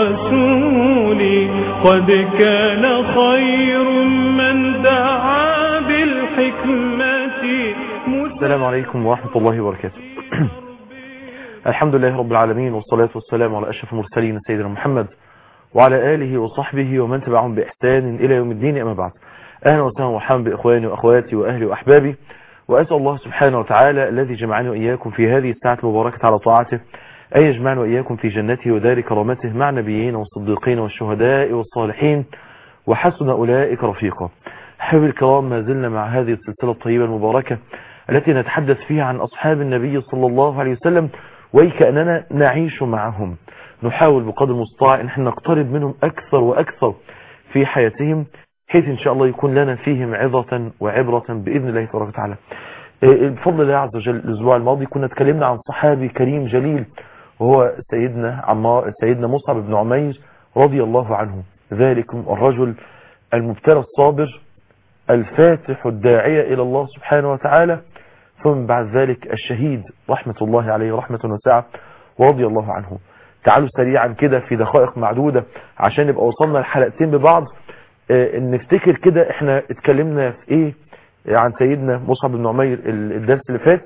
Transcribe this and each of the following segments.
الرسول قد كان خير من دعا بالحكمة السلام عليكم ورحمة الله وبركاته الحمد لله رب العالمين والصلاة والسلام على أشرف المرسلين سيدنا محمد وعلى آله وصحبه ومن تبعهم بإحسان إلى يوم الدين أما بعد أهلا وسهلا ومرحبا بإخواني وأخواتي وأهلي وأحبابي وأسأل الله سبحانه وتعالى الذي جمعني وإياكم في هذه الساعة المباركة على طاعته أن يجمعنا وإياكم في جنته ودار كرامته مع نبيين والصديقين والشهداء والصالحين وحسن أولئك رفيقا حبيب الكرام ما زلنا مع هذه السلسلة الطيبة المباركة التي نتحدث فيها عن أصحاب النبي صلى الله عليه وسلم وكأننا نعيش معهم نحاول بقدر المستطاع ان احنا نقترب منهم أكثر وأكثر في حياتهم حيث إن شاء الله يكون لنا فيهم عظة وعبرة بإذن الله تبارك وتعالى بفضل الله عز وجل الأسبوع الماضي كنا تكلمنا عن صحابي كريم جليل وهو سيدنا عمار سيدنا مصعب بن عمير رضي الله عنه ذلكم الرجل المبتلى الصابر الفاتح الداعية إلى الله سبحانه وتعالى ثم بعد ذلك الشهيد رحمة الله عليه رحمة وسعة ورضي الله عنه تعالوا سريعا كده في دقائق معدودة عشان نبقى وصلنا الحلقتين ببعض اه نفتكر كده احنا اتكلمنا في ايه عن سيدنا مصعب بن عمير الدرس اللي فات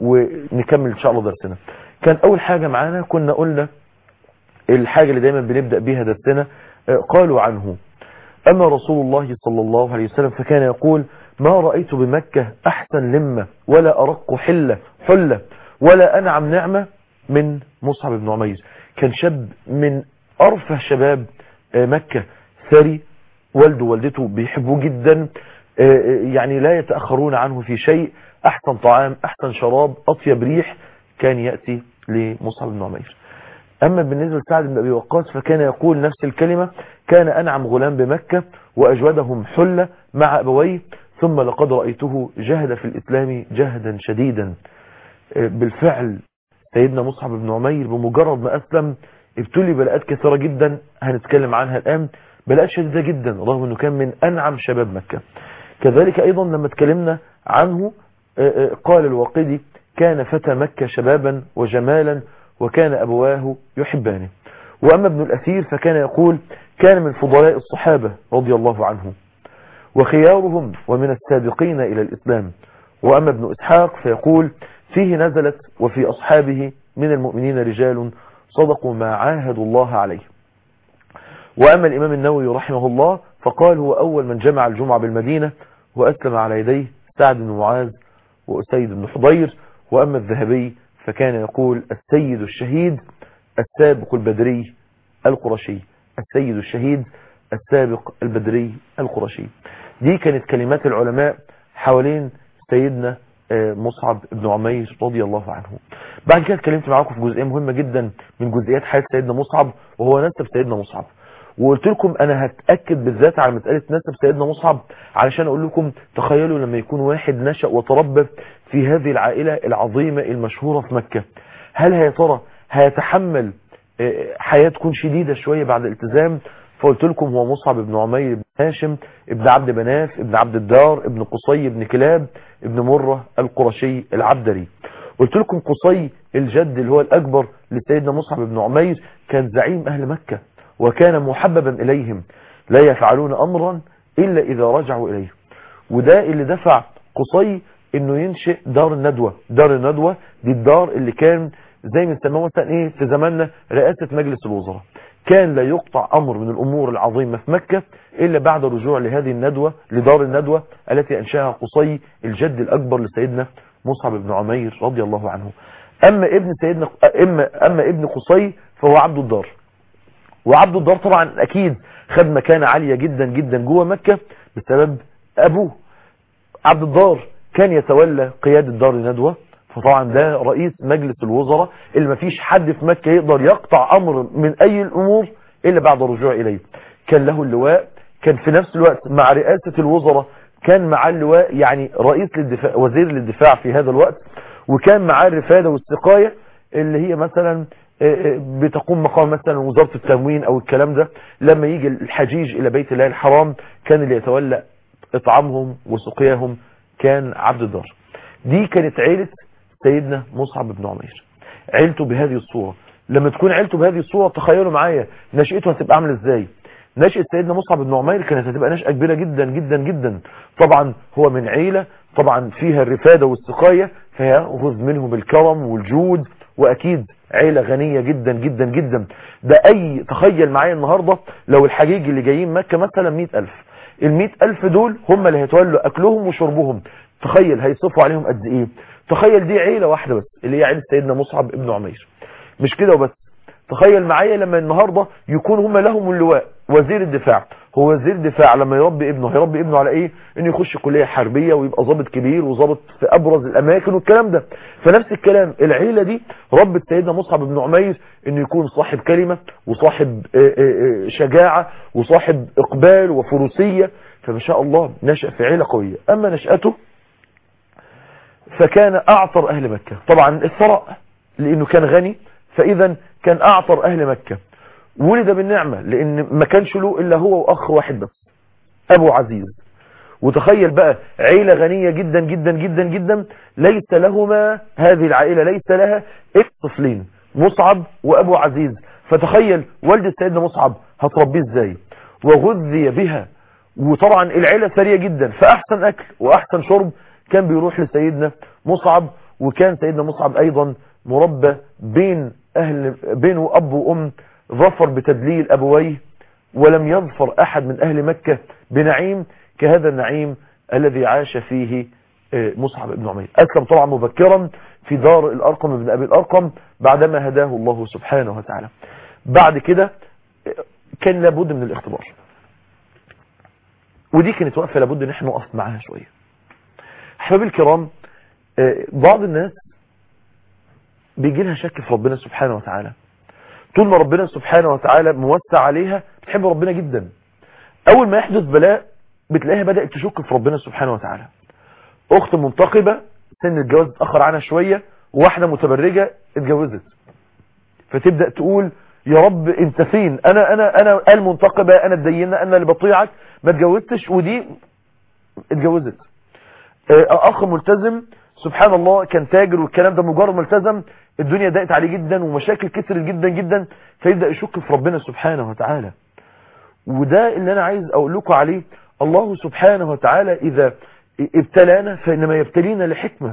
ونكمل ان شاء الله درسنا كان اول حاجة معانا كنا قلنا الحاجة اللي دايما بنبدأ بيها درسنا اه قالوا عنه أما رسول الله صلى الله عليه وسلم فكان يقول ما رأيت بمكة أحسن لمة ولا أرق حلة حلة ولا أنعم نعمة من مصعب بن عمير كان شاب من أرفه شباب مكة ثري والده ووالدته بيحبوه جدا يعني لا يتأخرون عنه في شيء أحسن طعام أحسن شراب أطيب ريح كان يأتي لمصعب بن عمير أما بالنسبة لسعد بن أبي وقاص فكان يقول نفس الكلمة كان أنعم غلام بمكة وأجودهم حلة مع أبويه ثم لقد رأيته جهد في الإسلام جهدا شديدا بالفعل سيدنا مصعب بن عمير بمجرد ما أسلم ابتلي بلاءات كثيرة جدا هنتكلم عنها الآن بلاءات شديدة جدا رغم أنه كان من أنعم شباب مكة كذلك أيضا لما اتكلمنا عنه قال الواقدي كان فتى مكة شبابا وجمالا وكان أبواه يحبانه وأما ابن الأثير فكان يقول كان من فضلاء الصحابة رضي الله عنه وخيارهم ومن السابقين إلى الإسلام وأما ابن إسحاق فيقول فيه نزلت وفي أصحابه من المؤمنين رجال صدقوا ما عاهدوا الله عليه وأما الإمام النووي رحمه الله فقال هو أول من جمع الجمعة بالمدينة وأسلم على يديه سعد بن معاذ وأسيد بن حضير وأما الذهبي فكان يقول السيد الشهيد السابق البدري القرشي السيد الشهيد السابق البدري القرشي دي كانت كلمات العلماء حوالين سيدنا مصعب بن عمير رضي الله عنه بعد كده اتكلمت معاكم في جزئيه مهمه جدا من جزئيات حياه سيدنا مصعب وهو نسب سيدنا مصعب وقلت لكم انا هتاكد بالذات على مساله نسب سيدنا مصعب علشان اقول لكم تخيلوا لما يكون واحد نشا وتربى في هذه العائله العظيمه المشهوره في مكه هل يا ترى هيتحمل حياه تكون شديده شويه بعد الالتزام فقلت لكم هو مصعب بن عمير بن هاشم ابن عبد مناف ابن عبد الدار ابن قصي بن كلاب ابن مرة القرشي العبدري قلت لكم قصي الجد اللي هو الأكبر لسيدنا مصعب بن عمير كان زعيم أهل مكة وكان محببا إليهم لا يفعلون أمرا إلا إذا رجعوا إليه وده اللي دفع قصي انه ينشئ دار الندوة دار الندوة دي الدار اللي كان زي ما نسموها مثلا ايه في زماننا رئاسة مجلس الوزراء كان لا يقطع أمر من الأمور العظيمة في مكة إلا بعد رجوع لهذه الندوة لدار الندوة التي أنشاها قصي الجد الأكبر لسيدنا مصعب بن عمير رضي الله عنه أما ابن سيدنا أما, أما ابن قصي فهو عبد الدار وعبد الدار طبعا أكيد خد مكانة عالية جدا جدا جوه مكة بسبب أبوه عبد الدار كان يتولى قيادة دار الندوة فطبعا ده رئيس مجلس الوزراء اللي ما فيش حد في مكة يقدر يقطع أمر من أي الأمور إلا بعد الرجوع إليه كان له اللواء كان في نفس الوقت مع رئاسة الوزراء كان معاه اللواء يعني رئيس للدفاع وزير للدفاع في هذا الوقت وكان معاه الرفادة والسقاية اللي هي مثلا بتقوم مقام مثلا وزارة التموين او الكلام ده لما يجي الحجيج الى بيت الله الحرام كان اللي يتولى اطعامهم وسقياهم كان عبد الدار دي كانت عيلة سيدنا مصعب بن عمير عيلته بهذه الصورة لما تكون عيلته بهذه الصورة تخيلوا معايا نشأته هتبقى عامله ازاي نشأة سيدنا مصعب بن عمير كانت هتبقى نشأة كبيرة جدا جدا جدا طبعا هو من عيلة طبعا فيها الرفادة والسقاية فيأخذ منهم الكرم والجود وأكيد عيلة غنية جدا جدا جدا ده أي تخيل معايا النهاردة لو الحجيج اللي جايين مكة مثلا مئة ألف المئة ألف دول هم اللي هيتولوا أكلهم وشربهم تخيل هيصفوا عليهم قد إيه تخيل دي عيلة واحدة بس اللي هي عيلة سيدنا مصعب ابن عمير مش كده وبس تخيل معايا لما النهاردة يكون هم لهم اللواء وزير الدفاع هو وزير الدفاع لما يربي ابنه هيربي ابنه على ايه انه يخش كلية حربية ويبقى ضابط كبير وضابط في ابرز الاماكن والكلام ده فنفس الكلام العيلة دي ربت سيدنا مصعب بن عمير انه يكون صاحب كلمة وصاحب شجاعة وصاحب اقبال وفروسية فما شاء الله نشأ في عيلة قوية اما نشأته فكان اعطر اهل مكة طبعا الثراء لانه كان غني فاذا كان اعطر اهل مكة ولد بالنعمة لان ما كانش له الا هو واخ واحد بس ابو عزيز وتخيل بقى عيلة غنية جدا جدا جدا جدا ليس لهما هذه العائلة ليس لها طفلين مصعب وابو عزيز فتخيل والدة سيدنا مصعب هتربيه ازاي وغذي بها وطبعا العيلة ثرية جدا فاحسن اكل واحسن شرب كان بيروح لسيدنا مصعب وكان سيدنا مصعب ايضا مربى بين اهل بينه اب وام ظفر بتدليل ابويه ولم يظفر احد من اهل مكة بنعيم كهذا النعيم الذي عاش فيه مصعب بن عمير اسلم طبعا مبكرا في دار الارقم بن ابي الارقم بعدما هداه الله سبحانه وتعالى بعد كده كان لابد من الاختبار ودي كانت واقفه لابد ان احنا نقف معاها شويه احبابي الكرام بعض الناس بيجي لها شك في ربنا سبحانه وتعالى طول ما ربنا سبحانه وتعالى موسع عليها بتحب ربنا جدا اول ما يحدث بلاء بتلاقيها بدأت تشك في ربنا سبحانه وتعالى اخت منتقبة سن الجواز اتأخر عنها شوية وواحدة متبرجة اتجوزت فتبدأ تقول يا رب انت فين انا انا انا المنتقبة انا الدينة انا اللي بطيعك ما اتجوزتش ودي اتجوزت اخ ملتزم سبحان الله كان تاجر والكلام ده مجرد ملتزم الدنيا ضاقت عليه جدا ومشاكل كترت جدا جدا فيبدأ يشك في ربنا سبحانه وتعالى وده اللي انا عايز اقول لكم عليه الله سبحانه وتعالى اذا ابتلانا فانما يبتلينا لحكمة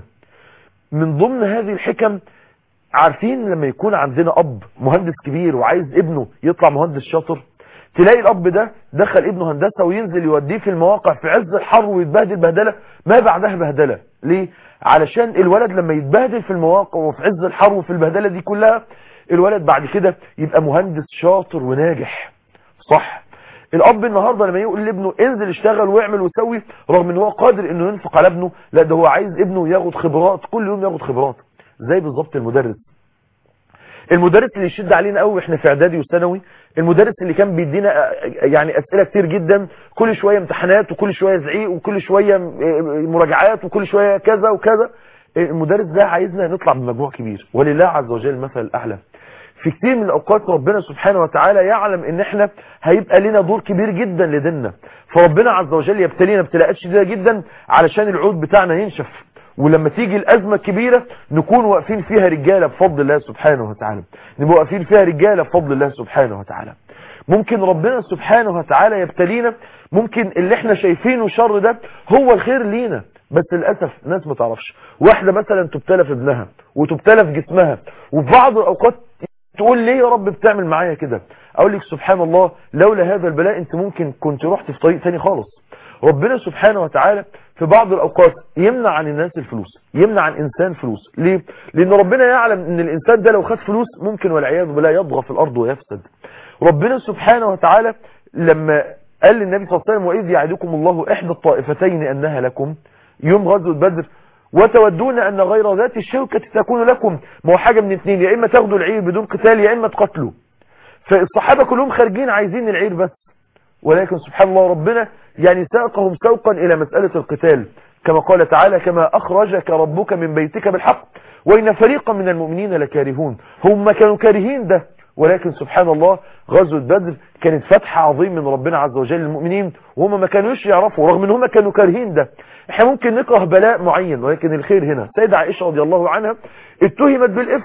من ضمن هذه الحكم عارفين لما يكون عندنا اب مهندس كبير وعايز ابنه يطلع مهندس شاطر تلاقي الاب ده دخل ابنه هندسة وينزل يوديه في المواقع في عز الحر ويتبهدل بهدلة ما بعدها بهدلة ليه علشان الولد لما يتبهدل في المواقع وفي عز الحر وفي البهدلة دي كلها الولد بعد كده يبقى مهندس شاطر وناجح صح الاب النهاردة لما يقول لابنه انزل اشتغل واعمل وسوي رغم ان هو قادر انه ينفق على ابنه لا ده هو عايز ابنه ياخد خبرات كل يوم ياخد خبرات زي بالظبط المدرس المدرس اللي يشد علينا قوي احنا في اعدادي وثانوي المدرس اللي كان بيدينا يعني اسئله كتير جدا كل شويه امتحانات وكل شويه زعيق وكل شويه مراجعات وكل شويه كذا وكذا المدرس ده عايزنا نطلع بمجموع كبير ولله عز وجل المثل الاعلى في كتير من الاوقات ربنا سبحانه وتعالى يعلم ان احنا هيبقى لنا دور كبير جدا لديننا فربنا عز وجل يبتلينا ابتلاءات شديده جدا علشان العود بتاعنا ينشف ولما تيجي الأزمة الكبيرة نكون واقفين فيها رجالة بفضل الله سبحانه وتعالى نبقى واقفين فيها رجالة بفضل الله سبحانه وتعالى ممكن ربنا سبحانه وتعالى يبتلينا ممكن اللي احنا شايفينه شر ده هو الخير لينا بس للأسف ناس ما تعرفش واحدة مثلا تبتلى في ابنها وتبتلى في جسمها وفي بعض الأوقات تقول ليه يا رب بتعمل معايا كده اقول لك سبحان الله لولا هذا البلاء انت ممكن كنت رحت في طريق تاني خالص ربنا سبحانه وتعالى في بعض الأوقات يمنع عن الناس الفلوس يمنع عن إنسان فلوس ليه؟ لأن ربنا يعلم أن الإنسان ده لو خد فلوس ممكن والعياذ بالله يضغى في الأرض ويفسد ربنا سبحانه وتعالى لما قال للنبي صلى الله عليه وسلم وإذ يعدكم الله إحدى الطائفتين أنها لكم يوم غزوة بدر وتودون أن غير ذات الشوكة تكون لكم ما هو حاجة من اثنين يا إما تاخدوا العير بدون قتال يا إما تقتلوا فالصحابة كلهم خارجين عايزين العير بس ولكن سبحان الله ربنا يعني ساقهم سوقا إلى مسألة القتال كما قال تعالى كما أخرجك ربك من بيتك بالحق وإن فريقا من المؤمنين لكارهون هم كانوا كارهين ده ولكن سبحان الله غزوة بدر كانت فتح عظيم من ربنا عز وجل للمؤمنين وهم ما كانوش يعرفوا رغم ان هم كانوا كارهين ده احنا ممكن نكره بلاء معين ولكن الخير هنا سيدة عائشة رضي الله عنها اتهمت بالإفك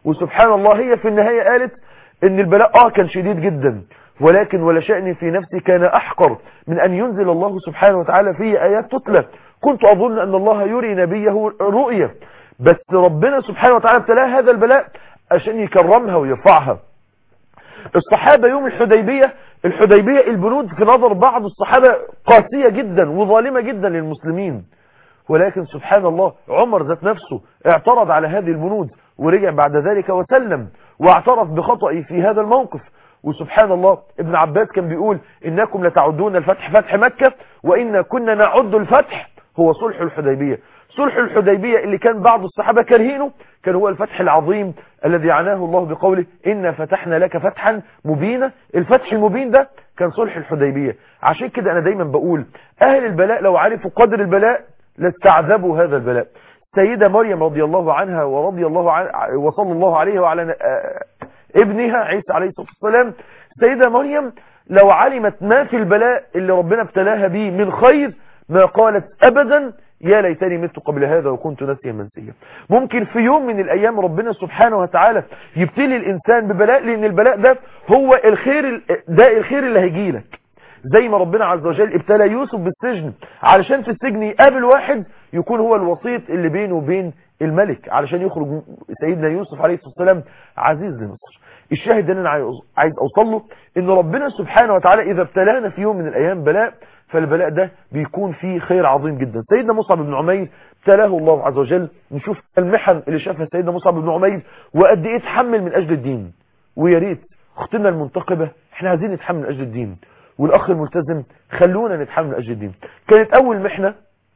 وسبحان الله هي في النهاية قالت ان البلاء اه كان شديد جدا ولكن ولا شأني في نفسي كان أحقر من أن ينزل الله سبحانه وتعالى في آيات تتلى كنت أظن أن الله يري نبيه رؤية بس ربنا سبحانه وتعالى ابتلاها هذا البلاء عشان يكرمها ويرفعها الصحابة يوم الحديبية الحديبية البنود في نظر بعض الصحابة قاسية جدا وظالمة جدا للمسلمين ولكن سبحان الله عمر ذات نفسه اعترض على هذه البنود ورجع بعد ذلك وسلم واعترف بخطئه في هذا الموقف وسبحان الله ابن عباس كان بيقول إنكم لتعدون الفتح فتح مكة وإن كنا نعد الفتح هو صلح الحديبية صلح الحديبية اللي كان بعض الصحابة كارهينه كان هو الفتح العظيم الذي عناه الله بقوله إن فتحنا لك فتحا مبينا الفتح المبين ده كان صلح الحديبية عشان كده أنا دايما بقول أهل البلاء لو عرفوا قدر البلاء لاستعذبوا هذا البلاء سيدة مريم رضي الله عنها ورضي الله عن وصلى الله عليه وعلى ابنها عيسى عليه الصلاة والسلام سيدة مريم لو علمت ما في البلاء اللي ربنا ابتلاها به من خير ما قالت أبدا يا ليتني مت قبل هذا وكنت ناسيا منسيا ممكن في يوم من الأيام ربنا سبحانه وتعالى يبتلي الإنسان ببلاء لأن البلاء ده هو الخير ده الخير اللي هيجي لك زي ما ربنا عز وجل ابتلى يوسف بالسجن علشان في السجن يقابل واحد يكون هو الوسيط اللي بينه وبين الملك علشان يخرج سيدنا يوسف عليه الصلاة والسلام عزيز لمصر الشاهد ده انا عايز اوصل له ان ربنا سبحانه وتعالى اذا ابتلانا في يوم من الايام بلاء فالبلاء ده بيكون فيه خير عظيم جدا سيدنا مصعب بن عمير ابتلاه الله عز وجل نشوف المحن اللي شافها سيدنا مصعب بن عمير وقد ايه اتحمل من اجل الدين ويا ريت اختنا المنتقبه احنا عايزين نتحمل من اجل الدين والاخ الملتزم خلونا نتحمل من اجل الدين كانت اول محنه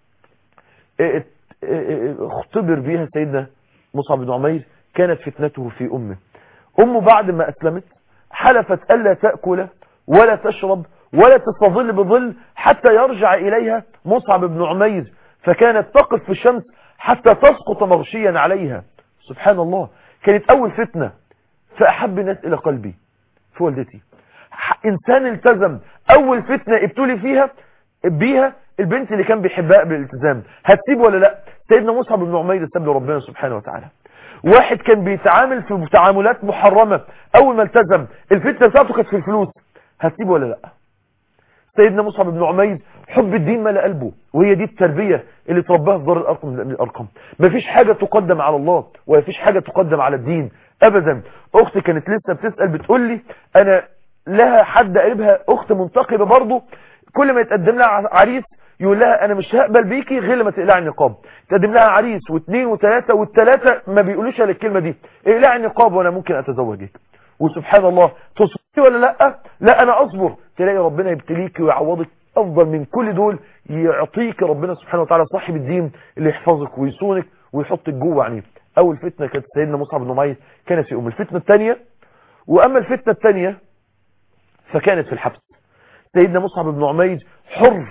اختبر بيها سيدنا مصعب بن عمير كانت فتنته في امه امه بعد ما اسلمت حلفت الا تاكل ولا تشرب ولا تستظل بظل حتى يرجع اليها مصعب بن عمير فكانت تقف في الشمس حتى تسقط مغشيا عليها سبحان الله كانت اول فتنه فاحب الناس الى قلبي في والدتي انسان التزم اول فتنه ابتلي فيها بيها البنت اللي كان بيحبها قبل الالتزام هتسيب ولا لا سيدنا مصعب بن عمير ساب لربنا سبحانه وتعالى واحد كان بيتعامل في تعاملات محرمة اول ما التزم الفتنة بتاعته كانت في الفلوس هتسيب ولا لا سيدنا مصعب بن عمير حب الدين ملا قلبه وهي دي التربية اللي ترباها في دار الارقم من الارقام مفيش حاجة تقدم على الله ولا فيش حاجة تقدم على الدين ابدا اختي كانت لسه بتسأل بتقول لي انا لها حد قريبها اخت منتقبة برضه كل ما يتقدم لها عريس يقول لها انا مش هقبل بيكي غير لما تقلعي النقاب تقدم لها عريس واثنين وثلاثة والثلاثة ما بيقولوش على الكلمة دي اقلعي النقاب وانا ممكن اتزوجك وسبحان الله تصبري ولا لا لا انا اصبر تلاقي ربنا يبتليك ويعوضك افضل من كل دول يعطيك ربنا سبحانه وتعالى صاحب الدين اللي يحفظك ويصونك ويحطك جوه عينيه اول فتنة كانت سيدنا مصعب بن عمير كانت في ام الفتنة الثانية واما الفتنة الثانية فكانت في الحبس سيدنا مصعب بن عمير حر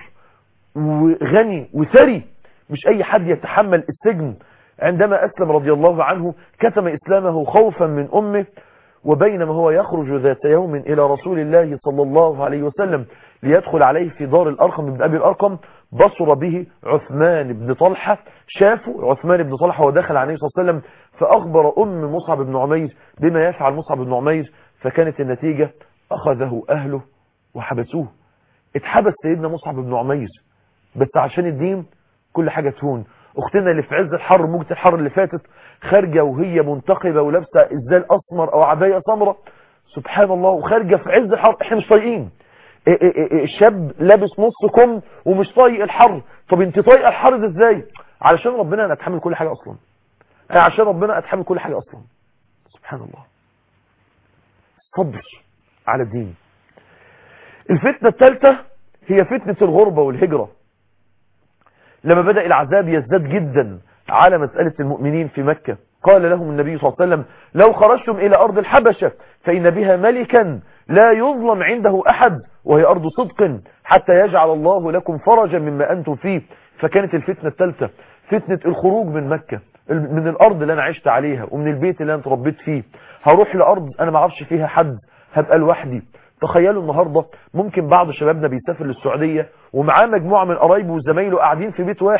وغني وثري مش اي حد يتحمل السجن عندما اسلم رضي الله عنه كتم اسلامه خوفا من امه وبينما هو يخرج ذات يوم الى رسول الله صلى الله عليه وسلم ليدخل عليه في دار الارقم بن ابي الارقم بصر به عثمان بن طلحة شافه عثمان بن طلحة ودخل عليه صلى الله عليه وسلم فاخبر ام مصعب بن عمير بما يفعل مصعب بن عمير فكانت النتيجة اخذه اهله وحبسوه اتحبس سيدنا مصعب بن عمير بس عشان الدين كل حاجة تهون اختنا اللي في عز الحر موجة الحر اللي فاتت خارجة وهي منتقبة ولابسة ازدال اسمر او عباية سمراء سبحان الله وخارجة في عز الحر احنا مش طايقين الشاب لابس نص كم ومش طايق الحر طب انت طايقه الحر ده ازاي علشان ربنا انا اتحمل كل حاجة اصلا عشان ربنا اتحمل كل حاجة اصلا سبحان الله صبر على الدين الفتنة الثالثة هي فتنة الغربة والهجرة لما بدأ العذاب يزداد جدا على مسألة المؤمنين في مكة قال لهم النبي صلى الله عليه وسلم لو خرجتم إلى أرض الحبشة فإن بها ملكا لا يظلم عنده أحد وهي أرض صدق حتى يجعل الله لكم فرجا مما أنتم فيه فكانت الفتنة الثالثة فتنة الخروج من مكة من الأرض اللي أنا عشت عليها ومن البيت اللي أنا تربيت فيه هروح لأرض أنا ما اعرفش فيها حد هبقى لوحدي تخيلوا النهاردة ممكن بعض شبابنا بيسافر للسعودية ومعاه مجموعة من قرايبه وزمايله قاعدين في بيت واحد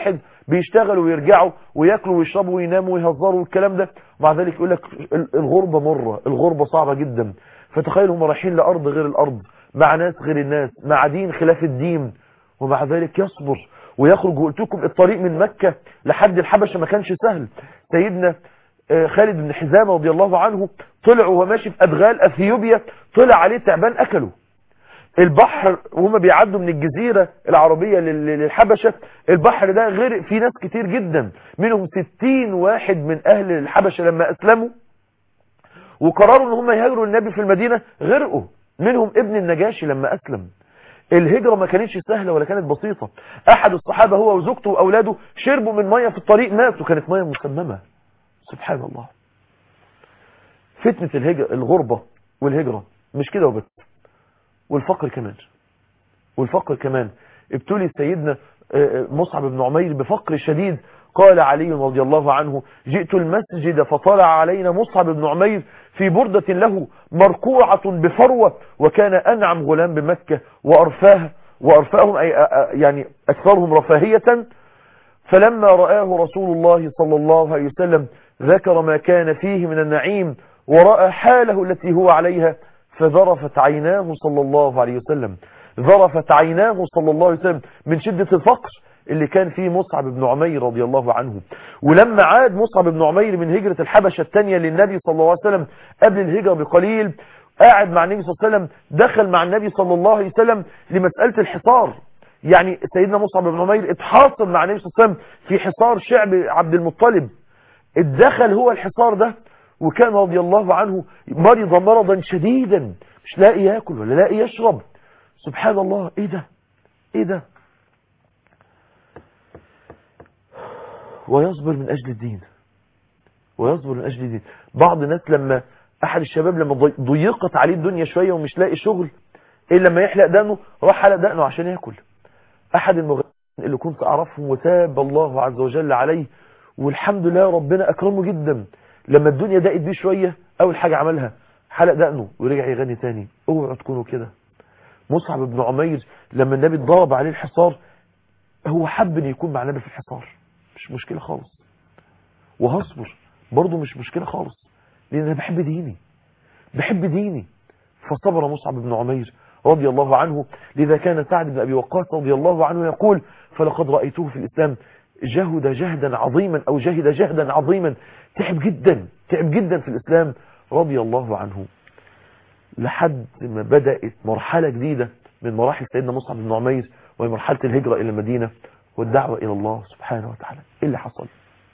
بيشتغلوا ويرجعوا وياكلوا ويشربوا ويناموا ويهزروا والكلام ده ومع ذلك يقول لك الغربة مرة الغربة صعبة جدا فتخيل هم رايحين لأرض غير الأرض مع ناس غير الناس مع دين خلاف الدين ومع ذلك يصبر ويخرج وقلت لكم الطريق من مكة لحد الحبشة ما كانش سهل سيدنا خالد بن حزامة رضي الله عنه طلع وهو ماشي في أدغال أثيوبيا طلع عليه تعبان أكله البحر وهم بيعدوا من الجزيرة العربية للحبشة البحر ده غرق فيه ناس كتير جدا منهم ستين واحد من أهل الحبشة لما أسلموا وقرروا ان هم يهاجروا النبي في المدينة غرقوا منهم ابن النجاشي لما أسلم الهجرة ما كانتش سهلة ولا كانت بسيطة أحد الصحابة هو وزوجته وأولاده شربوا من مية في الطريق ماتوا كانت مية مسممة سبحان الله فتنة الهجرة الغربة والهجرة مش كده وبس والفقر كمان والفقر كمان ابتلي سيدنا مصعب بن عمير بفقر شديد قال علي رضي الله عنه جئت المسجد فطلع علينا مصعب بن عمير في بردة له مركوعة بفروة وكان أنعم غلام بمكة وأرفاه وأرفاهم أي يعني أكثرهم رفاهية فلما رآه رسول الله صلى الله عليه وسلم ذكر ما كان فيه من النعيم ورأى حاله التي هو عليها فذرفت عيناه صلى الله عليه وسلم ذرفت عيناه صلى الله عليه وسلم من شدة الفقر اللي كان فيه مصعب بن عمير رضي الله عنه ولما عاد مصعب بن عمير من هجرة الحبشة الثانية للنبي صلى الله عليه وسلم قبل الهجرة بقليل قاعد مع النبي صلى الله عليه وسلم دخل مع النبي صلى الله عليه وسلم لمسألة الحصار يعني سيدنا مصعب بن عمير اتحاصر مع النبي صلى الله عليه وسلم في حصار شعب عبد المطلب اتدخل هو الحصار ده وكان رضي الله عنه مرض مرضا شديدا مش لاقي ياكل ولا لاقي يشرب سبحان الله ايه ده ايه ده ويصبر من اجل الدين ويصبر من اجل الدين بعض الناس لما احد الشباب لما ضيقت عليه الدنيا شوية ومش لاقي شغل ايه لما يحلق دقنه راح حلق دقنه عشان ياكل احد المغنيين اللي كنت اعرفهم وتاب الله عز وجل عليه والحمد لله ربنا اكرمه جدا لما الدنيا ضاقت بيه شوية اول حاجة عملها حلق دقنه ورجع يغني تاني اوعوا تكونوا كده مصعب بن عمير لما النبي ضرب عليه الحصار هو حب ان يكون مع النبي في الحصار مش مشكلة خالص وهصبر برضه مش مشكلة خالص لان انا بحب ديني بحب ديني فصبر مصعب بن عمير رضي الله عنه لذا كان سعد بن أبي وقاص رضي الله عنه يقول فلقد رأيته في الإسلام جهد جهدا عظيما أو جهد جهدا عظيما تعب جدا تعب جدا في الإسلام رضي الله عنه لحد ما بدأت مرحلة جديدة من مراحل سيدنا مصعب بن عمير وهي مرحلة الهجرة إلى المدينة والدعوة إلى الله سبحانه وتعالى إيه اللي حصل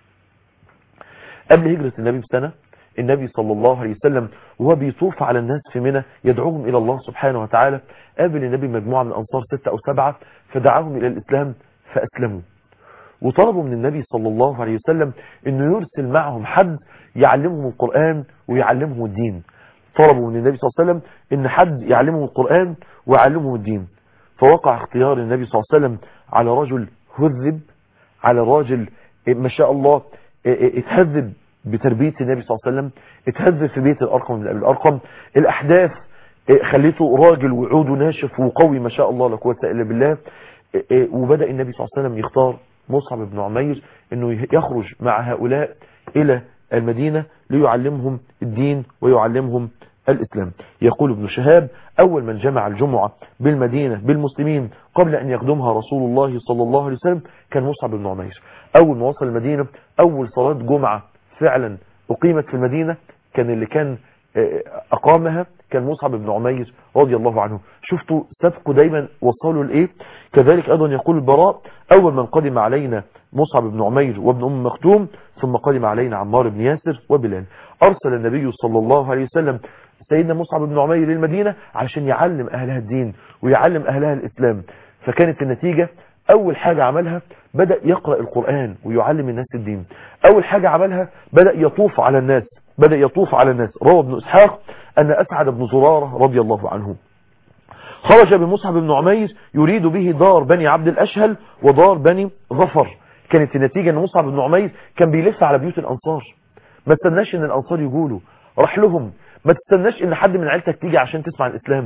قبل هجرة النبي بسنة النبي صلى الله عليه وسلم وهو بيطوف على الناس في منى يدعوهم إلى الله سبحانه وتعالى قابل النبي مجموعة من الأنصار ستة أو سبعة فدعاهم إلى الإسلام فأسلموا وطلبوا من النبي صلى الله عليه وسلم أنه يرسل معهم حد يعلمهم القرآن ويعلمهم الدين طلبوا من النبي صلى الله عليه وسلم أن حد يعلمهم القرآن ويعلمهم الدين فوقع اختيار النبي صلى الله عليه وسلم على رجل هذب على راجل ما شاء الله اتهذب بتربية النبي صلى الله عليه وسلم اتهذب في بيت الأرقم من أبي الأرقم الأحداث خليته راجل وعوده ناشف وقوي ما شاء الله لا قوه الا بالله وبدأ النبي صلى الله عليه وسلم يختار مصعب بن عمير انه يخرج مع هؤلاء الى المدينة ليعلمهم الدين ويعلمهم الإسلام يقول ابن شهاب أول من جمع الجمعة بالمدينة بالمسلمين قبل أن يقدمها رسول الله صلى الله عليه وسلم كان مصعب بن عمير أول ما وصل المدينة أول صلاة جمعة فعلا أقيمت في المدينة كان اللي كان أقامها كان مصعب بن عمير رضي الله عنه شفتوا سبقوا دايما وصلوا لإيه كذلك أيضا يقول البراء أول من قدم علينا مصعب بن عمير وابن أم مختوم ثم قدم علينا عمار بن ياسر وبلال أرسل النبي صلى الله عليه وسلم سيدنا مصعب بن عمير للمدينة علشان يعلم أهلها الدين ويعلم أهلها الإسلام فكانت النتيجة أول حاجة عملها بدأ يقرأ القرآن ويعلم الناس الدين أول حاجة عملها بدأ يطوف على الناس بدأ يطوف على الناس روى ابن إسحاق أن أسعد بن زرارة رضي الله عنه خرج بمصعب بن عمير يريد به دار بني عبد الأشهل ودار بني ظفر كانت النتيجة أن مصعب بن عمير كان بيلف على بيوت الأنصار ما استناش أن الأنصار يقولوا راح لهم ما تستناش ان حد من عيلتك تيجي عشان تسمع الاسلام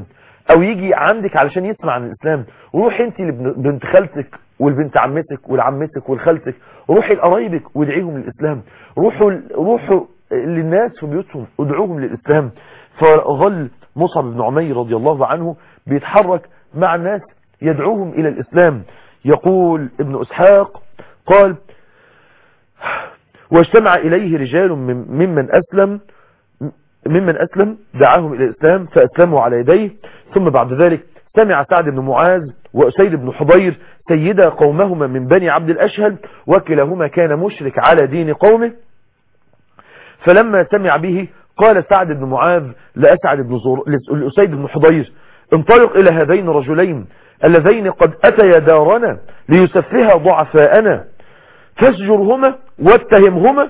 او يجي عندك علشان يسمع عن الاسلام روحي انت لبنت خالتك والبنت عمتك ولعمتك ولخالتك روحي لقرايبك وادعيهم للاسلام روحوا روحوا للناس في بيوتهم ادعوهم للاسلام فظل مصعب بن عمير رضي الله عنه بيتحرك مع الناس يدعوهم الى الاسلام يقول ابن اسحاق قال واجتمع اليه رجال ممن اسلم ممن أسلم دعاهم إلى الإسلام فأسلموا على يديه ثم بعد ذلك سمع سعد بن معاذ وأسيد بن حضير سيدا قومهما من بني عبد الأشهل وكلاهما كان مشرك على دين قومه فلما سمع به قال سعد بن معاذ لأسعد بن زور... لأسيد بن حضير انطلق إلى هذين الرجلين اللذين قد أتيا دارنا ليسفها ضعفاءنا فاسجرهما واتهمهما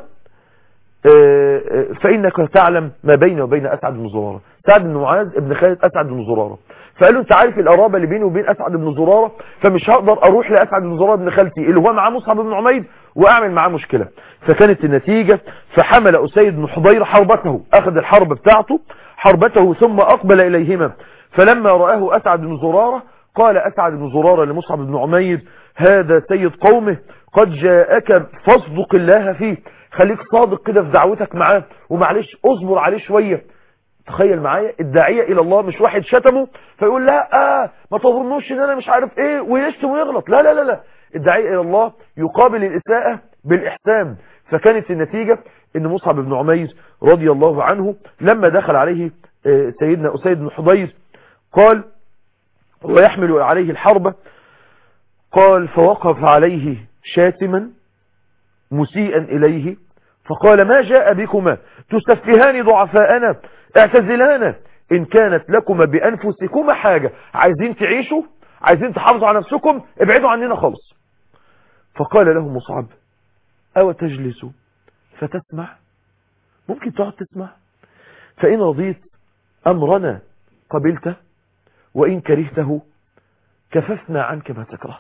فإنك تعلم ما بيني وبين أسعد بن زرارة سعد بن معاذ ابن خالد أسعد بن زرارة فقال له انت عارف القرابة اللي بيني وبين أسعد بن زرارة فمش هقدر أروح لأسعد بن زرارة ابن خالتي اللي هو معاه مصعب بن عميد وأعمل معاه مشكلة فكانت النتيجة فحمل أسيد بن حضير حربته أخذ الحرب بتاعته حربته ثم أقبل إليهما فلما رآه أسعد بن زرارة قال أسعد بن زرارة لمصعب بن عمير هذا سيد قومه قد جاءك فاصدق الله فيه خليك صادق كده في دعوتك معاه ومعلش اصبر عليه شوية تخيل معايا الداعية الى الله مش واحد شتمه فيقول لا آه ما تظنوش ان انا مش عارف ايه ويشتم ويغلط لا لا لا لا الداعية الى الله يقابل الاساءة بالاحسان فكانت النتيجة ان مصعب بن عمير رضي الله عنه لما دخل عليه سيدنا اسيد بن حضير قال ويحمل عليه الحربة قال فوقف عليه شاتما مسيئا إليه فقال ما جاء بكما تسفهان ضعفاءنا اعتزلانا إن كانت لكما بأنفسكما حاجة عايزين تعيشوا عايزين تحافظوا على نفسكم ابعدوا عننا خالص فقال له مصعب أو تجلس فتسمع ممكن تقعد تسمع فإن رضيت أمرنا قبلته وإن كرهته كففنا عنك ما تكره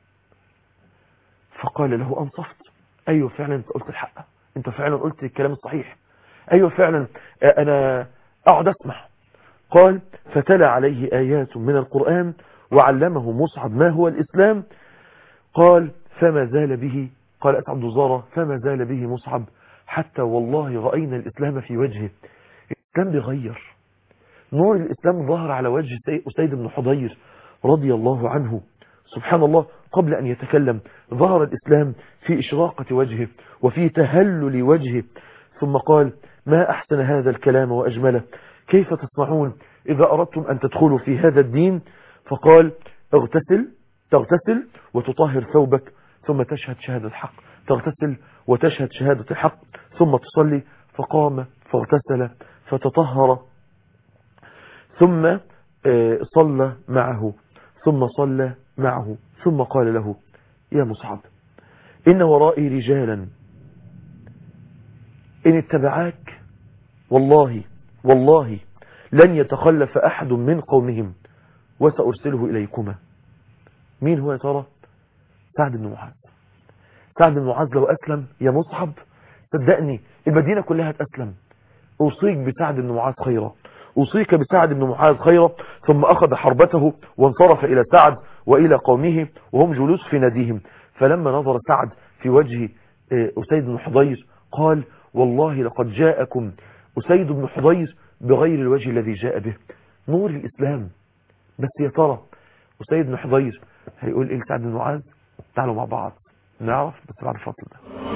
فقال له أنصفت أيوة فعلا أنت قلت الحق أنت فعلا قلت الكلام الصحيح أيوة فعلا أنا أقعد أسمع قال فتلا عليه آيات من القرآن وعلمه مصعب ما هو الإسلام قال فما زال به قال أسعد زارة فما زال به مصعب حتى والله رأينا الإسلام في وجهه الإسلام بيغير نور الإسلام ظهر على وجه أسيد بن حضير رضي الله عنه سبحان الله قبل أن يتكلم ظهر الإسلام في إشراقة وجهه وفي تهلل وجهه ثم قال ما أحسن هذا الكلام وأجمله كيف تصنعون إذا أردتم أن تدخلوا في هذا الدين فقال اغتسل تغتسل وتطهر ثوبك ثم تشهد شهادة الحق تغتسل وتشهد شهادة الحق ثم تصلي فقام فاغتسل فتطهر ثم صلى معه ثم صلى معه ثم قال له يا مصعب إن ورائي رجالا إن اتبعاك والله والله لن يتخلف أحد من قومهم وسأرسله إليكما مين هو يا ترى سعد بن معاذ سعد بن معاذ لو أسلم يا مصعب صدقني المدينة كلها تأسلم أوصيك بسعد بن معاذ خيرا أوصيك بسعد بن معاذ خيرا ثم أخذ حربته وانصرف إلى سعد وإلى قومه وهم جلوس في ناديهم فلما نظر سعد في وجه أسيد بن حضير قال والله لقد جاءكم أسيد بن حضير بغير الوجه الذي جاء به نور الإسلام بس يا ترى أسيد بن حضير هيقول إيه لسعد بن معاذ تعالوا مع بعض نعرف بس بعد الفصل ده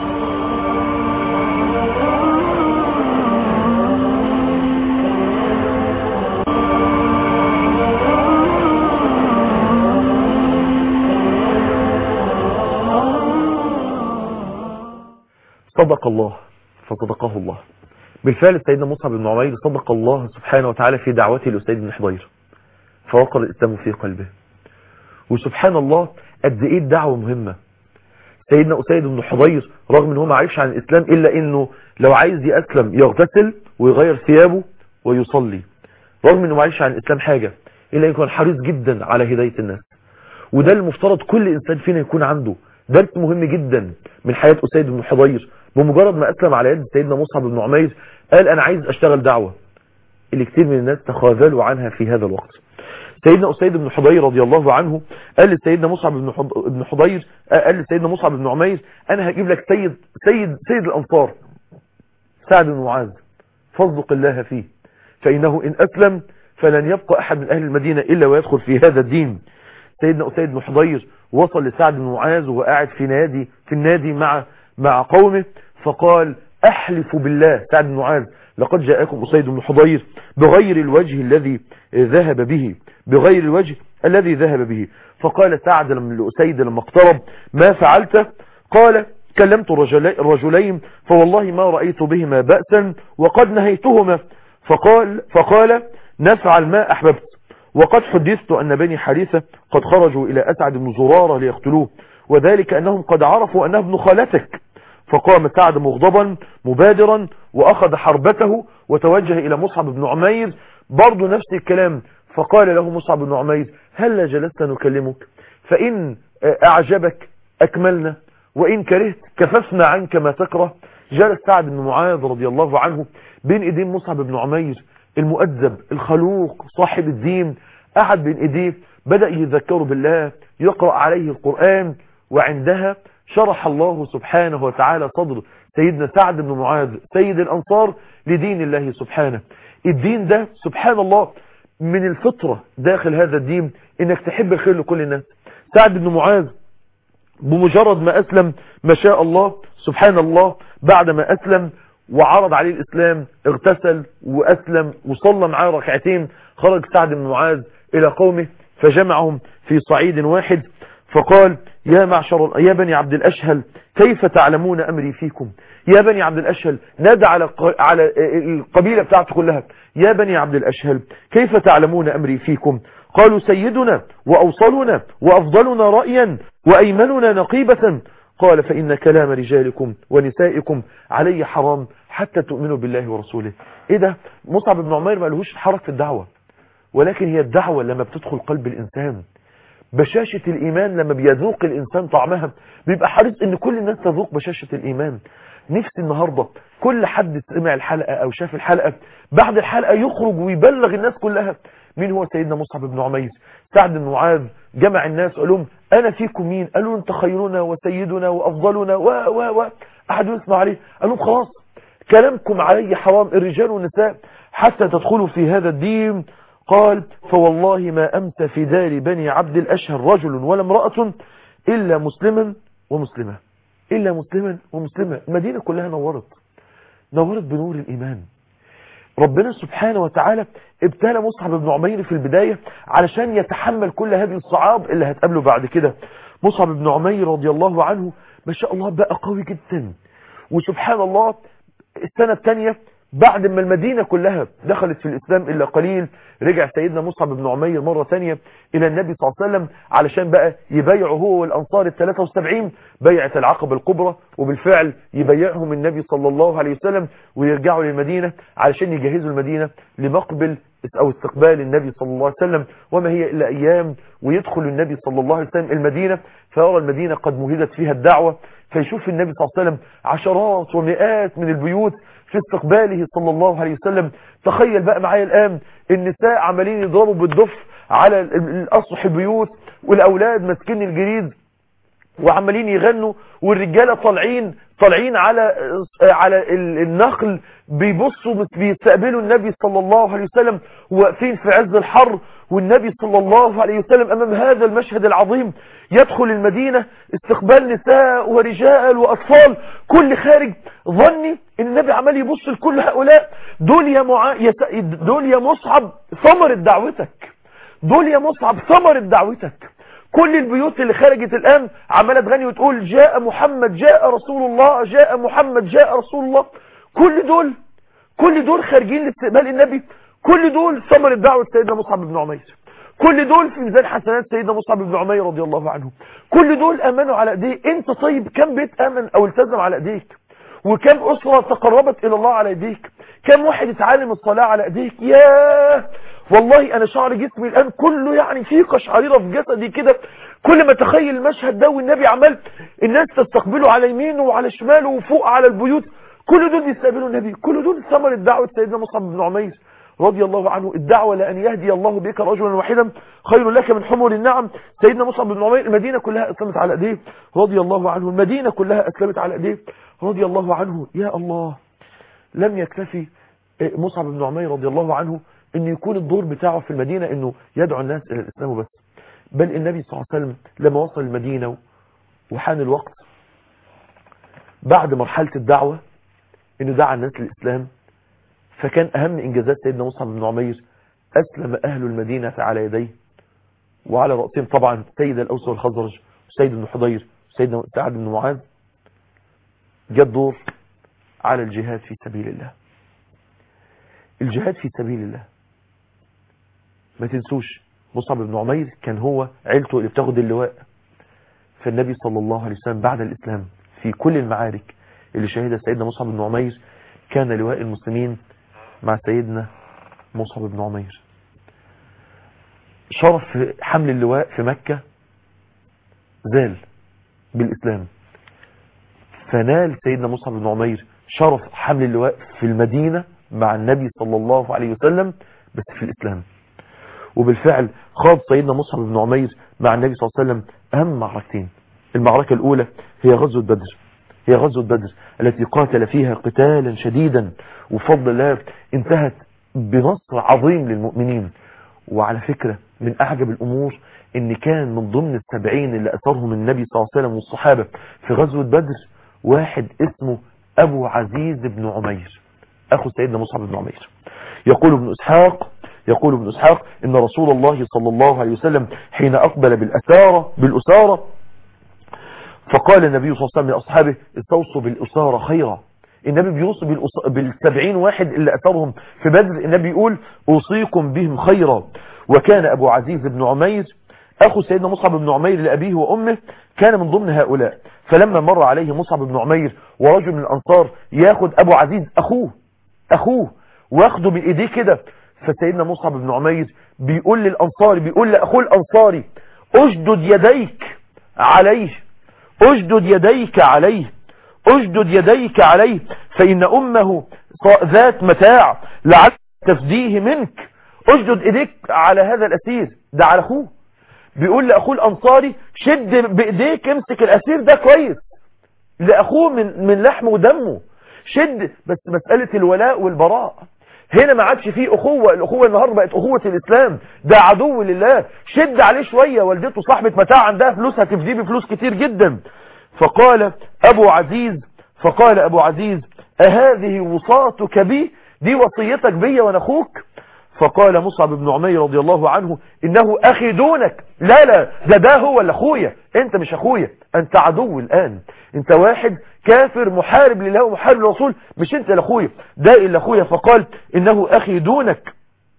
صدق الله فصدقه الله بالفعل سيدنا مصعب بن عمير صدق الله سبحانه وتعالى في دعوته لأسيد بن حضير فوقر الإسلام في قلبه وسبحان الله قد ايه الدعوة مهمة سيدنا أسيد بن حضير رغم ان هو ما عرفش عن الإسلام إلا انه لو عايز يأسلم يغتسل ويغير ثيابه ويصلي رغم انه ما عرفش عن الإسلام حاجة إلا يكون حريص جدا على هداية الناس وده المفترض كل إنسان فينا يكون عنده درس مهم جدا من حياة أسيد بن حضير بمجرد ما أسلم على يد سيدنا مصعب بن عمير قال أنا عايز أشتغل دعوة اللي كتير من الناس تخاذلوا عنها في هذا الوقت سيدنا أسيد بن حضير رضي الله عنه قال لسيدنا مصعب بن حض- بن حضير قال لسيدنا مصعب بن عمير أنا هجيب لك سيد سيد سيد الأنصار سعد بن معاذ فاصدق الله فيه فإنه إن أسلم فلن يبقى أحد من أهل المدينة إلا ويدخل في هذا الدين سيدنا أسيد بن حضير وصل لسعد بن معاذ وهو قاعد في نادي في النادي مع مع قومه فقال أحلف بالله سعد بن معاذ لقد جاءكم أسيد بن حضير بغير الوجه الذي ذهب به بغير الوجه الذي ذهب به فقال سعد لما لأسيد لما اقترب ما فعلت قال كلمت الرجلي- الرجلين فوالله ما رأيت بهما بأسا وقد نهيتهما فقال فقال نفعل ما أحببت وقد حدثت أن بني حارثة قد خرجوا إلى أسعد بن زرارة ليقتلوه وذلك أنهم قد عرفوا أنه ابن خالتك فقام سعد مغضبا مبادرا وأخذ حربته وتوجه إلى مصعب بن عمير برضو نفس الكلام فقال له مصعب بن عمير هل جلست نكلمك فإن أعجبك أكملنا وإن كرهت كففنا عنك ما تكره جلس سعد بن معاذ رضي الله عنه بين ايدين مصعب بن عمير المؤدب الخلوق صاحب الدين قعد بين ايديه بدأ يذكره بالله يقرأ عليه القرآن وعندها شرح الله سبحانه وتعالى صدر سيدنا سعد بن معاذ سيد الأنصار لدين الله سبحانه الدين ده سبحان الله من الفطرة داخل هذا الدين انك تحب الخير لكل الناس سعد بن معاذ بمجرد ما أسلم ما شاء الله سبحان الله بعد ما أسلم وعرض عليه الإسلام اغتسل وأسلم وصلى معاه ركعتين خرج سعد بن معاذ إلى قومه فجمعهم في صعيد واحد فقال يا معشر يا بني عبد الأشهل كيف تعلمون أمري فيكم يا بني عبد الأشهل نادى على على القبيلة بتاعته كلها يا بني عبد الأشهل كيف تعلمون أمري فيكم قالوا سيدنا وأوصلنا وأفضلنا رأيا وأيمننا نقيبة قال فإن كلام رجالكم ونسائكم علي حرام حتى تؤمنوا بالله ورسوله ايه ده مصعب بن عمير ما لهوش حرك في الدعوة ولكن هي الدعوة لما بتدخل قلب الإنسان بشاشة الإيمان لما بيذوق الإنسان طعمها بيبقى حريص ان كل الناس تذوق بشاشة الإيمان نفسي النهاردة كل حد سمع الحلقة أو شاف الحلقة بعد الحلقة يخرج ويبلغ الناس كلها مين هو سيدنا مصعب بن عمير سعد بن معاذ جمع الناس قال لهم أنا فيكم مين قالوا انت خيرنا وسيدنا وأفضلنا و و و أحد يسمع عليه قال لهم خلاص كلامكم علي حرام الرجال والنساء حتى تدخلوا في هذا الدين قال فوالله ما أمت في دار بني عبد الأشهر رجل ولا امرأة إلا مسلما ومسلمة إلا مسلما ومسلمة المدينة كلها نورت نورت بنور الإيمان ربنا سبحانه وتعالى ابتلى مصعب بن عمير في البداية علشان يتحمل كل هذه الصعاب اللي هتقابله بعد كده مصعب بن عمير رضي الله عنه ما شاء الله بقى قوي جدا وسبحان الله السنة الثانية بعد ما المدينة كلها دخلت في الإسلام إلا قليل رجع سيدنا مصعب بن عمير مرة تانية إلى النبي صلى الله عليه وسلم علشان بقى يبايعه هو والأنصار ال 73 بيعة العقبة الكبرى وبالفعل يبايعهم النبي صلى الله عليه وسلم ويرجعوا للمدينة علشان يجهزوا المدينة لمقبل أو استقبال النبي صلى الله عليه وسلم وما هي إلا أيام ويدخل النبي صلى الله عليه وسلم المدينة فيرى المدينة قد مهدت فيها الدعوة فيشوف النبي صلى الله عليه وسلم عشرات ومئات من البيوت في استقباله صلى الله عليه وسلم تخيل بقى معايا الآن النساء عمالين يضربوا بالدف على الأسطح البيوت والأولاد ماسكين الجريد وعمالين يغنوا والرجالة طالعين طالعين على على النخل بيبصوا بيستقبلوا النبي صلى الله عليه وسلم واقفين في عز الحر والنبي صلى الله عليه وسلم امام هذا المشهد العظيم يدخل المدينة استقبال نساء ورجال واطفال كل خارج ظني ان النبي عمال يبص لكل هؤلاء دول يا مع... دول يا مصعب ثمرة دعوتك دول يا مصعب ثمرة دعوتك كل البيوت اللي خرجت الآن عمالة تغني وتقول جاء محمد جاء رسول الله جاء محمد جاء رسول الله كل دول كل دول خارجين لاستقبال النبي كل دول ثمرة دعوة سيدنا مصعب بن عمير كل دول في ميزان حسنات سيدنا مصعب بن عمير رضي الله عنه كل دول امنوا على ايديه انت طيب كم بيت امن او التزم على ايديك وكم اسرة تقربت الى الله على ايديك كم واحد اتعلم الصلاة على ايديك ياه والله انا شعر جسمي الان كله يعني فيه قشعريره في جسدي كده كل ما تخيل المشهد ده والنبي عمال الناس تستقبله على يمينه وعلى شماله وفوق على البيوت كل دول بيستقبلوا النبي كل دول ثمرة دعوة سيدنا مصعب بن عمير رضي الله عنه الدعوة لأن يهدي الله بك رجلا واحدا خير لك من حمر النعم سيدنا مصعب بن عمير المدينة كلها أسلمت على أيديه رضي الله عنه المدينة كلها أسلمت على أيديه رضي الله عنه يا الله لم يكتفي مصعب بن عمير رضي الله عنه أن يكون الدور بتاعه في المدينة أنه يدعو الناس إلى الإسلام بس بل النبي صلى الله عليه وسلم لما وصل المدينة وحان الوقت بعد مرحلة الدعوة أنه دعا الناس للإسلام فكان أهم إنجازات سيدنا مصعب بن عمير أسلم أهل المدينة على يديه وعلى رأسهم طبعا سيد الأوس والخزرج وسيد بن حضير وسيدنا سعد بن معاذ جاء الدور على الجهاد في سبيل الله الجهاد في سبيل الله ما تنسوش مصعب بن عمير كان هو عيلته اللي بتاخد اللواء فالنبي صلى الله عليه وسلم بعد الإسلام في كل المعارك اللي شهدها سيدنا مصعب بن عمير كان لواء المسلمين مع سيدنا مصعب بن عمير شرف حمل اللواء في مكة زال بالإسلام فنال سيدنا مصعب بن عمير شرف حمل اللواء في المدينة مع النبي صلى الله عليه وسلم بس في الإسلام وبالفعل خاض سيدنا مصعب بن عمير مع النبي صلى الله عليه وسلم أهم معركتين المعركة الأولى هي غزوة بدر هي غزوة بدر التي قاتل فيها قتالا شديدا وفضل الله انتهت بنصر عظيم للمؤمنين وعلى فكرة من أعجب الأمور ان كان من ضمن السبعين اللي أثرهم النبي صلى الله عليه وسلم والصحابة في غزوة بدر واحد اسمه أبو عزيز بن عمير أخو سيدنا مصعب بن عمير يقول ابن إسحاق يقول ابن إسحاق إن رسول الله صلى الله عليه وسلم حين أقبل بالأسارة بالأسارة فقال النبي صلى الله عليه وسلم لأصحابه استوصوا بالأسارة خيرا النبي بيوصي بالأس- بالسبعين واحد اللي أثرهم في بدر النبي يقول أوصيكم بهم خيرا وكان أبو عزيز بن عمير أخو سيدنا مصعب بن عمير لأبيه وأمه كان من ضمن هؤلاء فلما مر عليه مصعب بن عمير ورجل من الأنصار ياخد أبو عزيز أخوه أخوه واخده بإيديه كده فسيدنا مصعب بن عمير بيقول للأنصاري بيقول لأخوه الأنصاري أجدد يديك عليه أجدد يديك عليه أجدد يديك عليه فإن أمه ص- ذات متاع لعل تفديه منك أجدد إيديك على هذا الأسير ده على أخوه بيقول لأخوه الأنصاري شد بإيديك امسك الأسير ده كويس لأخوه من, من لحمه ودمه شد بس مسألة الولاء والبراء هنا ما عادش فيه أخوة الأخوة النهاردة بقت أخوة الإسلام ده عدو لله شد عليه شوية والدته صاحبة متاع عندها فلوس هتفديه بفلوس كتير جدا فقال أبو عزيز فقال أبو عزيز أهذه وصاتك بي دي وصيتك بي وانا أخوك فقال مصعب بن عمير رضي الله عنه إنه أخي دونك لا لا ده ده هو اللي أخويا أنت مش أخويا أنت عدو الآن أنت واحد كافر محارب لله ومحارب للرسول مش أنت لأخويا ده اللي أخويا فقال إنه أخي دونك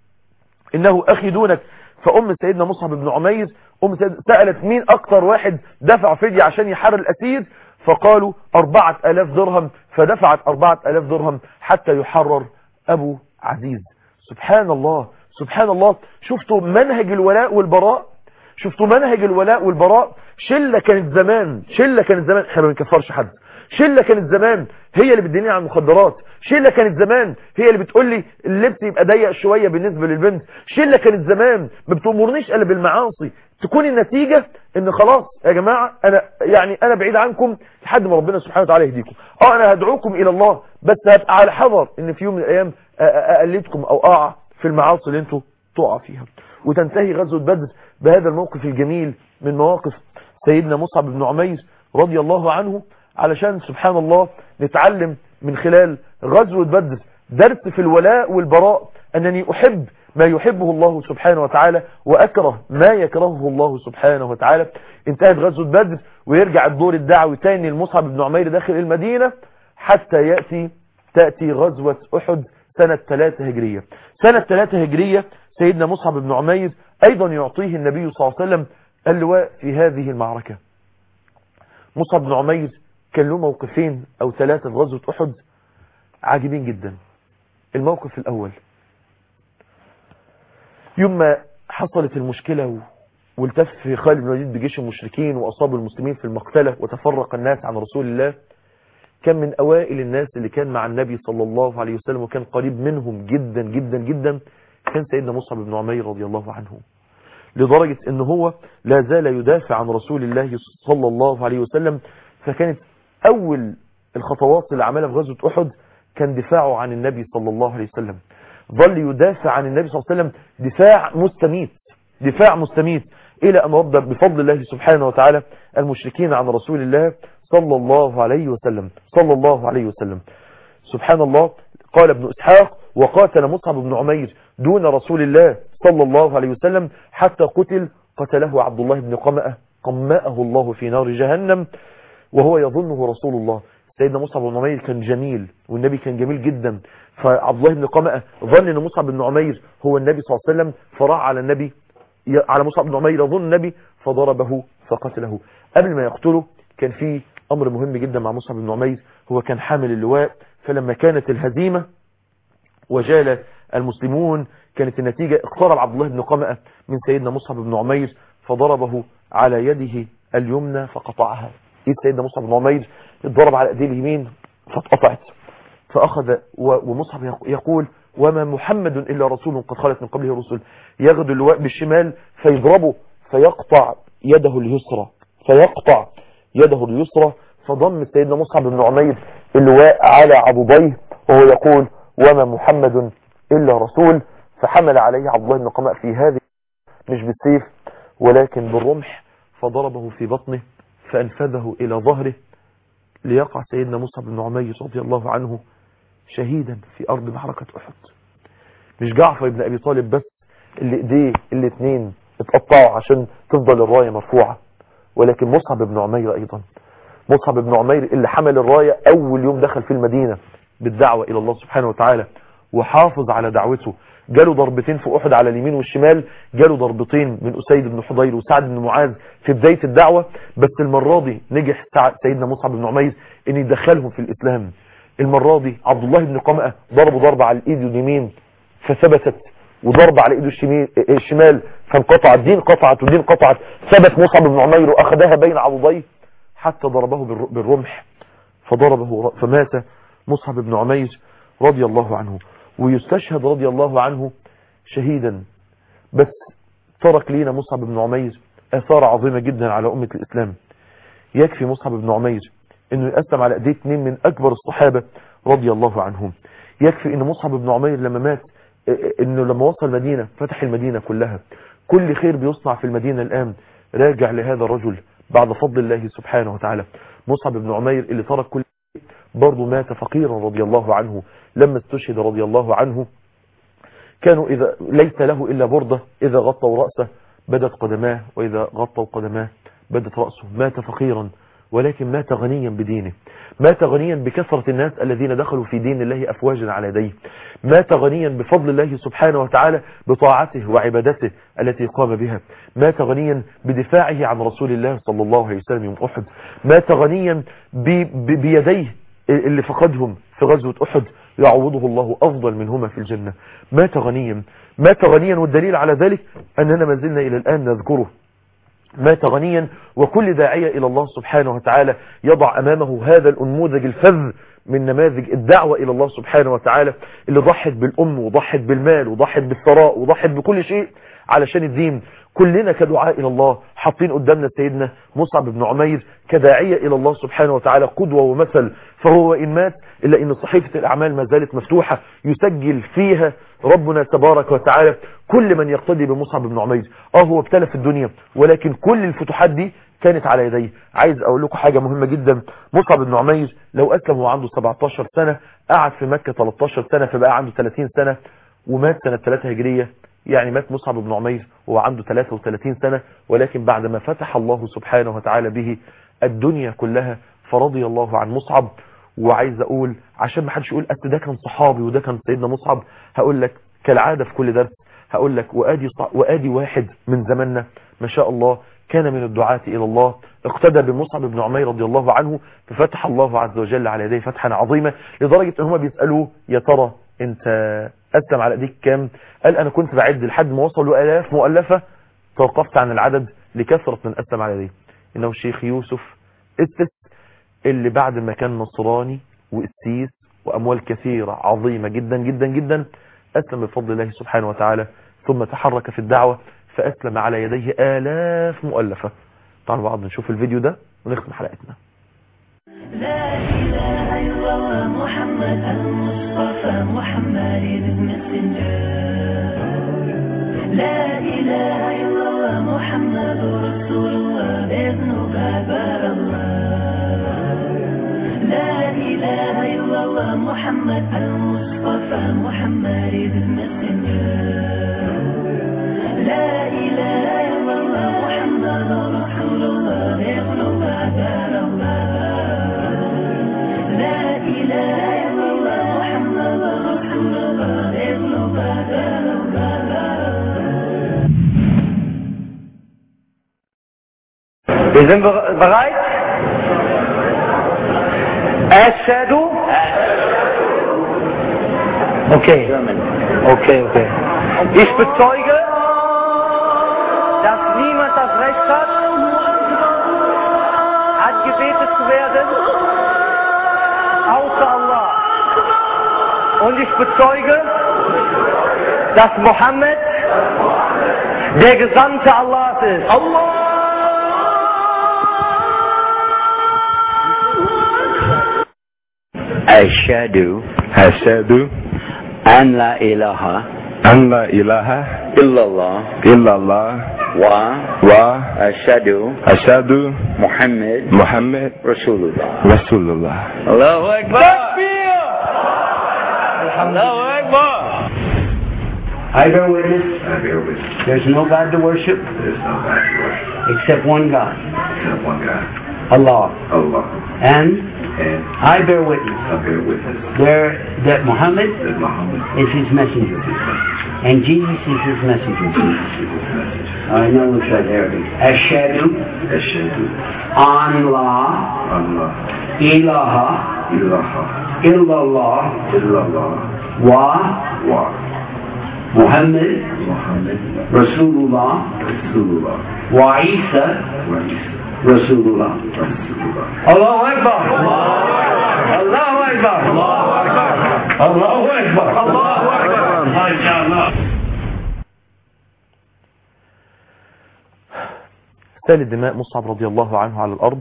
إنه أخي دونك فأم سيدنا مصعب بن عمير أم سيد سألت مين أكتر واحد دفع فدية عشان يحرر الأسير فقالوا أربعة ألاف درهم فدفعت أربعة ألاف درهم حتى يحرر أبو عزيز سبحان الله سبحان الله شفتوا منهج الولاء والبراء شفتوا منهج الولاء والبراء شلة كانت زمان شلة كانت زمان احنا ما بنكفرش حد شلة كانت زمان هي اللي بتديني على المخدرات شلة كانت زمان هي اللي بتقول لي اللبس يبقى ضيق شوية بالنسبة للبنت شلة كانت زمان ما بتأمرنيش الا بالمعاصي تكون النتيجة ان خلاص يا جماعة انا يعني انا بعيد عنكم لحد ما ربنا سبحانه وتعالى يهديكم اه انا هدعوكم الى الله بس هبقى على حذر ان في يوم من الايام أ- أ- اقلدكم او اقع في المعاصي اللي انتوا تقع فيها وتنتهي غزوة بدر بهذا الموقف الجميل من مواقف سيدنا مصعب بن عمير رضي الله عنه علشان سبحان الله نتعلم من خلال غزوة بدر درس في الولاء والبراء أنني أحب ما يحبه الله سبحانه وتعالى وأكره ما يكرهه الله سبحانه وتعالى انتهت غزوة بدر ويرجع الدور الدعوي تاني لمصعب بن عمير داخل المدينة حتى يأتي تأتي غزوة أحد سنة 3 هجرية سنة 3 هجرية سيدنا مصعب بن عمير أيضا يعطيه النبي صلى الله عليه وسلم اللواء في هذه المعركة مصعب بن عمير كان له موقفين أو ثلاثة في غزوة أحد عاجبين جدا الموقف الأول يوم ما حصلت المشكلة و- والتف خالد بن الوليد بجيش المشركين وأصاب المسلمين في المقتلة وتفرق الناس عن رسول الله كان من أوائل الناس اللي كان مع النبي صلى الله عليه وسلم وكان قريب منهم جدا جدا جدا كان سيدنا مصعب بن عمير رضي الله عنه لدرجة ان هو لا زال يدافع عن رسول الله صلى الله عليه وسلم فكانت اول الخطوات اللي عملها في غزوة احد كان دفاعه عن النبي صلى الله عليه وسلم ظل يدافع عن النبي صلى الله عليه وسلم دفاع مستميت دفاع مستميت الى ان رد بفضل الله سبحانه وتعالى المشركين عن رسول الله صلى الله عليه وسلم صلى الله عليه وسلم سبحان الله قال ابن اسحاق وقاتل مصعب بن عمير دون رسول الله صلى الله عليه وسلم حتى قتل قتله عبد الله بن قمأة قمأه الله في نار جهنم وهو يظنه رسول الله سيدنا مصعب بن عمير كان جميل والنبي كان جميل جدا فعبد الله بن قمأة ظن ان مصعب بن عمير هو النبي صلى الله عليه وسلم فراع على النبي على مصعب بن عمير يظن النبي فضربه فقتله قبل ما يقتله كان في امر مهم جدا مع مصعب بن عمير هو كان حامل اللواء فلما كانت الهزيمة وجال المسلمون كانت النتيجة اقترب عبد الله بن قمأة من سيدنا مصعب بن عمير فضربه على يده اليمنى فقطعها ايد سيدنا مصعب بن عمير اتضرب على ايديه اليمين فاتقطعت فاخذ ومصعب يقول وما محمد الا رسول قد خلت من قبله رسل يغدو اللواء بالشمال فيضربه فيقطع يده اليسرى فيقطع يده اليسرى فضم سيدنا مصعب بن عمير اللواء على عضديه وهو يقول وما محمد إلا رسول فحمل عليه عبد الله بن قماء في هذه مش بالسيف ولكن بالرمح فضربه في بطنه فأنفذه إلى ظهره ليقع سيدنا مصعب بن عمير رضي الله عنه شهيدا في أرض معركة أحد مش جعفر بن أبي طالب بس اللي ايديه الاثنين اتقطعوا عشان تفضل الراية مرفوعة ولكن مصعب بن عمير أيضا مصعب بن عمير اللي حمل الراية أول يوم دخل في المدينة بالدعوة إلى الله سبحانه وتعالى وحافظ على دعوته جاله ضربتين في أحد على اليمين والشمال جاله ضربتين من أسيد بن حضير وسعد بن معاذ في بداية الدعوة بس المرة دي نجح سيدنا مصعب بن عمير ان يدخلهم في الإسلام المرة دي عبد الله بن قمأة ضربه ضربة على الإيد اليمين فثبتت وضرب على ايده الشمال فانقطعت دين قطعت ودين قطعت ثبت مصعب بن عمير واخذها بين عضديه حتى ضربه بالرمح فضربه فمات مصعب بن عمير رضي الله عنه ويستشهد رضي الله عنه شهيدا بس ترك لينا مصعب بن عمير اثار عظيمة جدا على امة الاسلام يكفي مصعب بن عمير انه يقسم على ايديه اثنين من اكبر الصحابة رضي الله عنهم يكفي ان مصعب بن عمير لما مات انه لما وصل المدينة فتح المدينة كلها كل خير بيصنع في المدينة الان راجع لهذا الرجل بعد فضل الله سبحانه وتعالى مصعب بن عمير اللي ترك كل برضه مات فقيرا رضي الله عنه لما استشهد رضي الله عنه كانوا إذا ليس له إلا بردة إذا غطوا رأسه بدت قدماه وإذا غطوا قدماه بدت رأسه مات فقيرا ولكن مات غنيا بدينه مات غنيا بكثرة الناس الذين دخلوا في دين الله أفواجا على يديه مات غنيا بفضل الله سبحانه وتعالى بطاعته وعبادته التي قام بها مات غنيا بدفاعه عن رسول الله صلى الله عليه وسلم يوم أحد مات غنيا بيديه اللي فقدهم في غزوة أحد يعوضه الله أفضل منهما في الجنة مات غنيا مات غنيا والدليل على ذلك أننا ما زلنا إلى الآن نذكره مات غنيا وكل داعية إلى الله سبحانه وتعالى يضع أمامه هذا الأنموذج الفذ من نماذج الدعوة إلى الله سبحانه وتعالى اللي ضحت بالأم وضحت بالمال وضحت بالثراء وضحت بكل شيء علشان الدين كلنا كدعاء إلى الله حاطين قدامنا سيدنا مصعب بن عمير كداعية إلى الله سبحانه وتعالى قدوة ومثل فهو إن مات إلا إن صحيفة الأعمال ما زالت مفتوحة يسجل فيها ربنا تبارك وتعالى كل من يقتدي بمصعب بن عمير اه هو ابتلى في الدنيا ولكن كل الفتوحات دي كانت على يديه عايز اقول لكم حاجة مهمة جدا مصعب بن عمير لو اسلم وهو عنده 17 سنة قعد في مكة 13 سنة فبقى عنده 30 سنة ومات سنة 3 هجرية يعني مات مصعب بن عمير وهو عنده 33 سنة ولكن بعد ما فتح الله سبحانه وتعالى به الدنيا كلها فرضي الله عن مصعب وعايز اقول عشان ما حدش يقول أنت ده كان صحابي وده كان سيدنا مصعب هقول لك كالعادة في كل درس هقول لك وادي وادي واحد من زماننا ما شاء الله كان من الدعاة الى الله اقتدى بمصعب بن عمير رضي الله عنه ففتح الله عز وجل على يديه فتحا عظيما لدرجة ان هم بيسألوه يا ترى انت اسلم على ايديك كام قال انا كنت بعد لحد ما وصلوا الاف مؤلفة توقفت عن العدد لكثرة من اسلم على يديه انه الشيخ يوسف السس اللي بعد ما كان نصراني وقسيس وأموال كثيرة عظيمة جدا جدا جدا أسلم بفضل الله سبحانه وتعالى ثم تحرك في الدعوة فأسلم على يديه آلاف مؤلفة تعالوا بعض نشوف الفيديو ده ونختم حلقتنا لا إله إلا الله محمد المصطفى محمد المسنجر لا إله إلا الله محمد رسول الله ابن بابا الله لا إله إلا الله محمد المصطفى محمد المسنجر لا إله إلا الله محمد رسول الله ابن بابا الله لا إله إلا الله محمد رسول الله ابن بابا الله Wir sind bere- bereit? Ashadu? Okay. Okay, okay. Ich bezeuge, dass niemand das Recht hat, angebetet zu werden, außer Allah. Und ich bezeuge, dass Mohammed der Gesandte Allahs ist. أشهد أشهد أن لا إله أن لا إله إلا الله إلا الله وأشهد وأشهد محمد محمد رسول الله رسول الله الله أكبر الله أكبر I bear witness. There's no God to worship except one God, Allah. And I bear witness there that Muhammad is his messenger, and Jesus is his messenger. I know it's right there. Ashhadu an la ilaha illallah wa Muhammad Rasulullah wa Isa Rasulullah. Allahu Akbar. Allahu Akbar. Allahu Akbar. Allahu Akbar. Allahu Akbar. MashaAllah. سال دماء مصعب رضي الله عنه على الأرض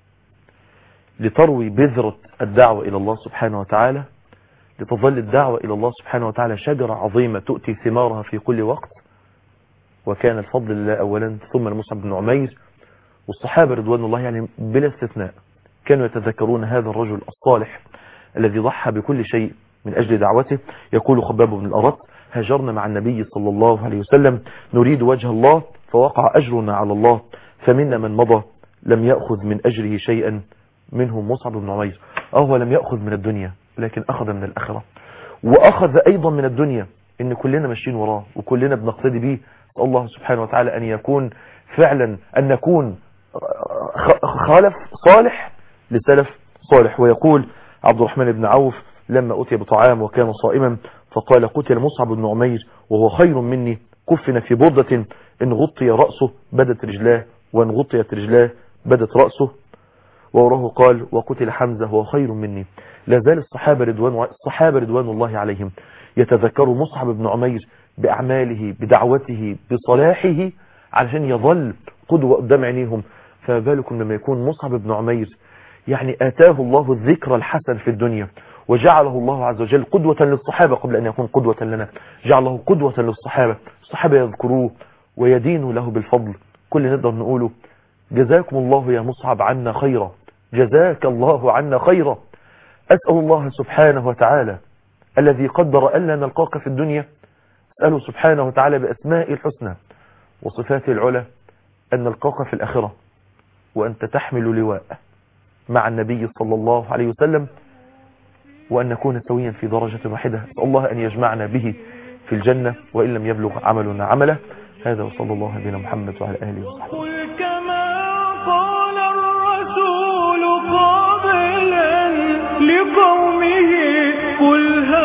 لتروي بذرة الدعوة إلى الله سبحانه وتعالى لتظل الدعوة إلى الله سبحانه وتعالى شجرة عظيمة تؤتي ثمارها في كل وقت وكان الفضل لله أولا ثم لمصعب بن عمير والصحابة رضوان الله يعني بلا استثناء كانوا يتذكرون هذا الرجل الصالح الذي ضحى بكل شيء من أجل دعوته يقول خباب بن الأرط هاجرنا مع النبي صلى الله عليه وسلم نريد وجه الله فوقع أجرنا على الله فمنا من مضى لم يأخذ من أجره شيئا منهم مصعب بن عمير أهو لم يأخذ من الدنيا لكن أخذ من الآخرة وأخذ أيضا من الدنيا إن كلنا ماشيين وراه وكلنا بنقتدي به الله سبحانه وتعالى أن يكون فعلا أن نكون خالف صالح لسلف صالح ويقول عبد الرحمن بن عوف لما أتي بطعام وكان صائما فقال قتل مصعب بن عمير وهو خير مني كفن في بردة إن غطي رأسه بدت رجلاه وإن غطيت رجلاه بدت رأسه ووراه قال وقتل حمزة وهو خير مني لا زال الصحابة رضوان, الصحابة رضوان الله عليهم يتذكروا مصعب بن عمير بأعماله بدعوته بصلاحه علشان يظل قدوة قدام عينيهم فما بالكم لما يكون مصعب بن عمير يعني آتاه الله الذكر الحسن في الدنيا وجعله الله عز وجل قدوة للصحابة قبل أن يكون قدوة لنا جعله قدوة للصحابة الصحابة يذكروه ويدينوا له بالفضل كل نقدر نقوله جزاكم الله يا مصعب عنا خيرا جزاك الله عنا خيرا أسأل الله سبحانه وتعالى الذي قدر ألا نلقاك في الدنيا أسأله سبحانه وتعالى بأسماء الحسنى وصفاته العلى أن نلقاك في الآخرة وأنت تحمل لواء مع النبي صلى الله عليه وسلم وأن نكون سويا في درجة واحدة أسأل الله أن يجمعنا به في الجنة وإن لم يبلغ عملنا عمله هذا وصلى الله على نبينا محمد وعلى آله وصحبه قل كما قال الرسول قابلا لقومه قل هل